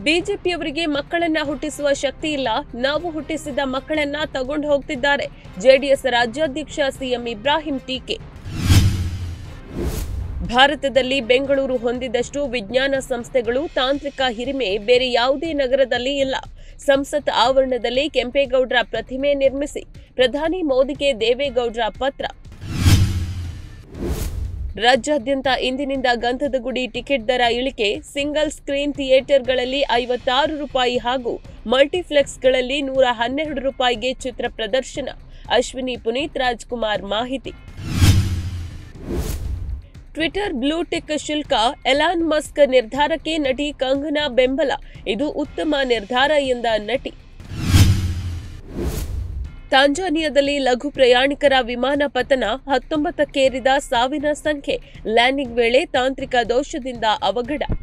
ಬಿಜೆಪಿಯವರಿಗೆ ಮಕ್ಕಳನ್ನ ಹುಟ್ಟಿಸುವ ಶಕ್ತಿ ಇಲ್ಲ ನಾವು ಹುಟ್ಟಿಸಿದ ಮಕ್ಕಳನ್ನ ತಗೊಂಡು ಹೋಗ್ತಿದ್ದಾರೆ ಜೆಡಿಎಸ್ ರಾಜ್ಯಾಧ್ಯಕ್ಷ ಸಿಎಂ ಇಬ್ರಾಹಿಂ ಟೀಕೆ ಭಾರತದಲ್ಲಿ ಬೆಂಗಳೂರು ಹೊಂದಿದಷ್ಟು ವಿಜ್ಞಾನ ಸಂಸ್ಥೆಗಳು ತಾಂತ್ರಿಕ ಹಿರಿಮೆ ಬೇರೆ ಯಾವುದೇ ನಗರದಲ್ಲಿ ಇಲ್ಲ ಸಂಸತ್ ಆವರಣದಲ್ಲಿ ಕೆಂಪೇಗೌಡರ ಪ್ರತಿಮೆ ನಿರ್ಮಿಸಿ ಪ್ರಧಾನಿ ಮೋದಿಗೆ ದೇವೇಗೌಡರ ಪತ್ರ ರಾಜ್ಯಾದ್ಯಂತ ಇಂದಿನಿಂದ ಗಂಧದ ಗುಡಿ ಟಿಕೆಟ್ ದರ ಇಳಿಕೆ ಸಿಂಗಲ್ ಸ್ಕ್ರೀನ್ ಥಿಯೇಟರ್ಗಳಲ್ಲಿ ಐವತ್ತಾರು ರೂಪಾಯಿ ಹಾಗೂ ಮಲ್ಟಿಪ್ಲೆಕ್ಸ್ಗಳಲ್ಲಿ ನೂರ ಹನ್ನೆರಡು ರೂಪಾಯಿಗೆ ಚಿತ್ರ ಪ್ರದರ್ಶನ ಅಶ್ವಿನಿ ಪುನೀತ್ ರಾಜ್ಕುಮಾರ್ ಮಾಹಿತಿ ಟ್ವಿಟರ್ ಬ್ಲೂಟಿಕ್ ಶುಲ್ಕ ಎಲಾನ್ ಮಸ್ಕ್ ನಿರ್ಧಾರಕ್ಕೆ ನಟಿ ಕಂಗನಾ ಬೆಂಬಲ ಇದು ಉತ್ತಮ ನಿರ್ಧಾರ ಎಂದ ನಟಿ ತಾಂಜಾನಿಯಾದಲ್ಲಿ ಲಘು ಪ್ರಯಾಣಿಕರ ವಿಮಾನ ಪತನ ಹತ್ತೊಂಬತ್ತಕ್ಕೇರಿದ ಸಾವಿನ ಸಂಖ್ಯೆ ಲ್ಯಾಂಡಿಂಗ್ ವೇಳೆ ತಾಂತ್ರಿಕ ದೋಷದಿಂದ ಅವಘಡ